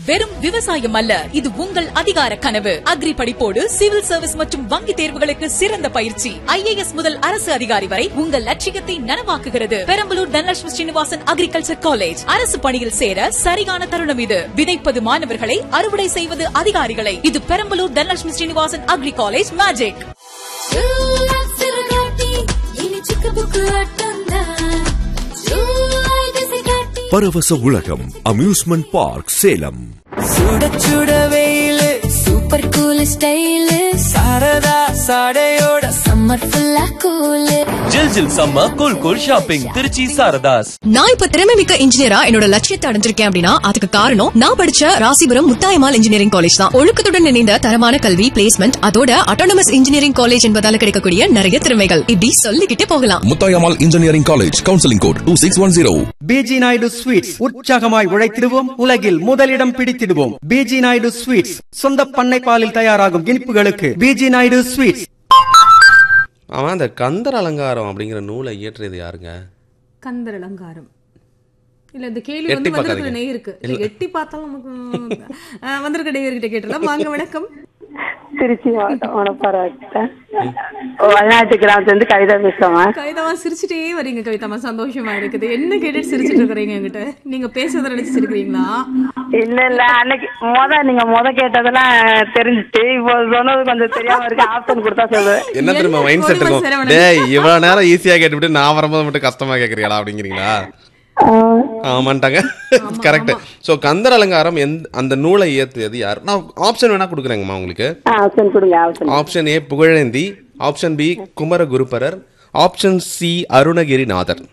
வெறும் விவசாயம் அல்ல இது உங்கள் அதிகார கனவு அக்ரி படிப்போடு சிவில் சர்வீஸ் மற்றும் வங்கி தேர்வுகளுக்கு சிறந்த பயிற்சி ஐஏஎஸ் முதல் அரசு அதிகாரி வரை உங்கள் லட்சியத்தை நனவாக்குகிறது பெரம்பலூர் தனலட்சுமி ஸ்ரீனிவாசன் அக்ரிகல்ச்சர் காலேஜ் அரசு பணியில் சேர சரியான தருணம் இது விதைப்பது மாணவர்களை அறுவடை செய்வது அதிகாரிகளை இது Perambalur Dhanalakshmi Srinivasan agri college magic பரவச உலகம் அம்யூஸ்மெண்ட் பார்க் சேலம் சுட சுட வெயிலு சூப்பர் கூல் ஸ்டைலு சாரதா சாடையோட சம்மர் ஃபுல்லா கூலு ஜில் ஜில் சம்ம cool cool shopping Trichy Saradhas நான் இப்ப திறமை மிக்க இன்ஜினியரா என்னோட லட்சியத்தை அடைஞ்சிருக்கேன் அப்படின்னா அதுக்கு காரணம் நான் படிச்ச ராசிபுரம் முத்தாயமால் இன்ஜினியரிங் காலேஜ் தான் ஒழுக்கத்துடன் இணைந்த தரமான கல்வி பிளேஸ்மெண்ட் அதோட அட்டானமஸ் இன்ஜினியரிங் காலேஜ் என்பதால கிடைக்கக்கூடிய நிறைய திறமைகள் இப்படி சொல்லிக்கிட்டே போகலாம் Muthayammal engineering college counselling code two six one zero PG Naidu sweets உற்சாகமாய் உழைத்திடுவோம் உலகில் முதலிடம் பிடித்திடுவோம் பிஜி நாயுடு ஸ்வீட்ஸ் சொந்த பண்ணை பாலில் தயாராகும் இனிப்புகளுக்கு பிஜி நாயுடு ஸ்வீட்ஸ் அவன் அந்த கந்தர் அலங்காரம் அப்படிங்கிற நூலை இயற்றியது யாருங்க கந்தர் அலங்காரம் இல்ல இந்த கேள்வி எட்டி வந்து வந்திருக்கிற பார்க்காதீங்க. நேயருக்கு இல்ல, இல்ல. எட்டி பார்த்தாலும் நமக்கு அஹ், வந்திருக்க நேயர்கிட்ட கேட்டலாம் வாங்க வணக்கம் திருச்சி மாவட்டம் மணப்பாறை வயநாட்டு கிராமத்துலேருந்து கவிதா பேசுவாங்க கவிதாவா சிரிச்சுட்டே வரீங்க கவிதாமா சந்தோஷமா இருக்குது என்ன கேட்டுட்டு சிரிச்சிட்டு இருக்கிறீங்க என்கிட்ட நீங்க பேசுறத நினைச்சு சிரிக்கிறீங்களா இல்ல இல்ல அன்னைக்கு மொத நீங்க மொத கேட்டதெல்லாம் தெரிஞ்சுச்சு இப்போ சொன்னது கொஞ்சம் தெரியாம இருக்கு ஆப்ஷன் கொடுத்தா சொல்லுவேன் என்ன தெரியுமா மைண்ட் செட் பொறுமை இருக்கும் சரவணன். டேய் இவ்வளவு நேரம் ஈஸியா கேட்டுவிட்டு நான் வரும்போது மட்டும் கஷ்டமா கேக்குறீங்களா அப்படிங்கிறீங்களா ஆமாண்டாங்க கரெக்ட் சோ கந்தர் அலங்காரம் எந்த அந்த நூலை இயற்றியது யார் நான் ஆப்ஷன் வேணா கொடுக்குறேங்கம்மா உங்களுக்கு ஆப்ஷன் கொடுங்க option option A Pugazhendhi option B Kumaraguruparar option C Arunagirinathar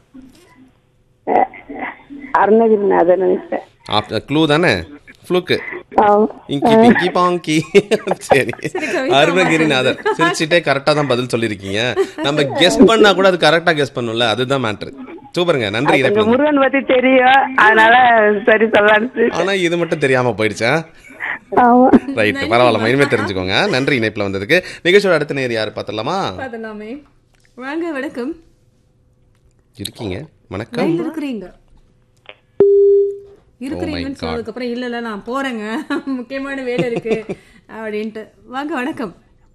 Arunagirinathan நினைச்சேன் க்ளூ தானே ஃப்ளூக்கு ஆமா. இங்கி பிங்கி பாங்கி சரி கவிதா அருணகிரிநாதர் சிரிச்சிட்டே கரெக்டா தான் பதில் சொல்லிருக்கீங்க நம்ம கெஸ் பண்ணா கூட அது கரெக்டா கெஸ் பண்ணும்ல அதுதான் மேட்ரு சூப்பருங்க நன்றி கொஞ்சம் இணைப்புல முருகன் பத்தி தெரியும் அதனால சரி சொல்லலான்னு ஆனா இது மட்டும் தெரியாம போயிடுச்சா ஆமா ரைட் பரவாயில்ல இனிமே தெரிஞ்சுக்கோங்க நன்றி இணைப்புல வந்ததுக்கு நிகழ்ச்சியோட அடுத்த நேர் யார் பார்த்தலாமா அதெல்லாமே வாங்க வணக்கம் இருக்கீங்க வணக்கம் லைன்ல இருக்கிறீங்க இருக்கிறீங்கன்னு God. சொன்னதுக்கு அப்புறம் இல்ல இல்ல நான் போறேங்க முக்கியமான வேலை இருக்கு அப்படின்ட்டு வாங்க வணக்கம்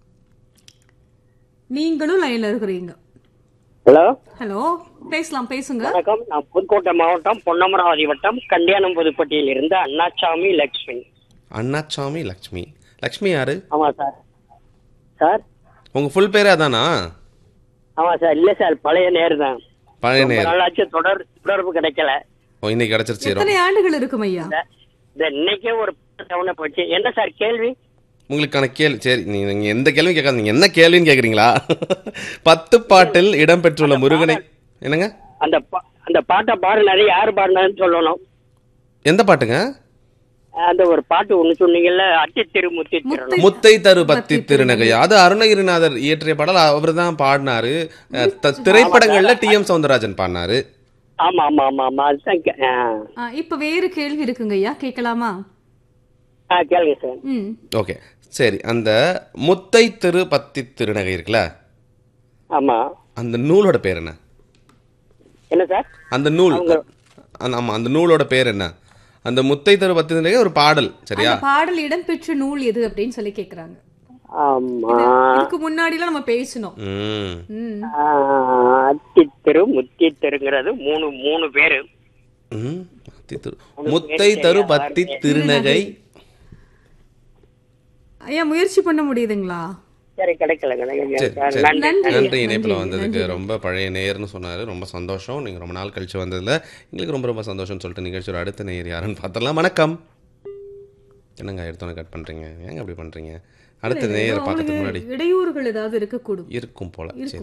நீங்களும் லைன்ல இருக்கிறீங்க ஹலோ ஹலோ பேசலாம் பேசுங்க வணக்கம் நான் புதுக்கோட்டை மாவட்டம் பொன்னமராவதி வட்டம் கண்டியானம் புதுப்பட்டியில் இருந்து அண்ணாச்சாமி லக்ஷ்மி அண்ணாச்சாமி லக்ஷ்மி லக்ஷ்மி யாரு ஆமா சார் சார் உங்க ஃபுல் பேரே அதானா ஆமா சார் இல்ல சார் பழைய நேர் தான் பழைய ரொம்ப நேர் நாளாச்சு தொடர் தொடர்பு கிடைக்கல ஓ, இன்னைக்கு கிடைச்சிருச்சு எத்தனை ஆண்டுகள் இருக்கும் ஐயா இந்த இன்னைக்கே ஒரு தவணை போச்சு என்ன சார் கேள்வி உங்களுக்கான கேள்வி சரி நீங்க நீங்க எந்த கேள்வியும் கேட்காது நீங்க என்ன கேள்வின்னு கேக்குறீங்களா பத்து பாட்டில் இடம்பெற்றுள்ள முருகனை என்னங்க அந்த பா- அந்த பாட்டை பாடினாரு யாரு பாடினாருன்னு சொல்லணும் எந்த பாட்டுங்க அந்த ஒரு பாட்டு ஒண்ணு சொன்னீங்கல்ல அத்தி திருமுத்தி திறனும் முத்தை தரு பக்தி திருநகை அது அருணகிரிநாதர் இயற்றிய பாடல் அவர் தான் பாடினாரு அஹ், த- திரைப்படங்கள்ல டி எம் சவுந்தரராஜன் பாடினாரு ஆமா ஆமா ஆமா ஆமா அதுதான் கே- ஆ. ஆ, இப்ப வேறு கேள்வி இருக்குங்க ஐயா கேட்கலாமா ஆ கேளுங்க சார் ம் ஓகே சரி அந்த முத்தை திரு பத்தி திருநகை இருக்குல்ல ஆமா அந்த நூலோட பேர் என்ன என்ன சார் அந்த நூல் அந்த- ஆமா அந்த நூலோட பேர் என்ன அந்த முத்தை தரு பத்தி திருநகை ஒரு பாடல் சரியா அந்த பாடல் இடம்பெற்ற நூல் எது அப்படின்னு சொல்லி கேக்குறாங்க ஆமா இதுக்கு முன்னாடிலாம் நம்ம பேசணும் ம் ம் ஆ, அத்தித்திரு முத்தித்திருங்கிறது மூணு மூணு பேரு ம். பத்தி திரு- முத்தை தரு பத்தி திருநகை ஐயா முயற்சி பண்ண முடியுதுங்களா சரி கிடைக்கல கிடைக்கல சரி சார், சரி நன்றி நன்றி இணைப்புல வந்ததுக்கு ரொம்ப பழைய நேயர்னு சொன்னாரு ரொம்ப சந்தோஷம் நீங்க ரொம்ப நாள் கழிச்சு வந்ததுல எங்களுக்கு ரொம்ப ரொம்ப சந்தோஷம்னு சொல்லிட்டு நிகழ்ச்சியோட அடுத்த நேயர் யாருன்னு பார்த்தலாம் வணக்கம் என்னங்க எடுத்தோன்னே கட் பண்றீங்க ஏங்க அப்படி பண்றீங்க அடுத்த நேயரை பார்க்கறதுக்கு முன்னாடி இடையூறுகள் ஏதாவது இருக்கக்கூடும் இருக்கும் போல சரி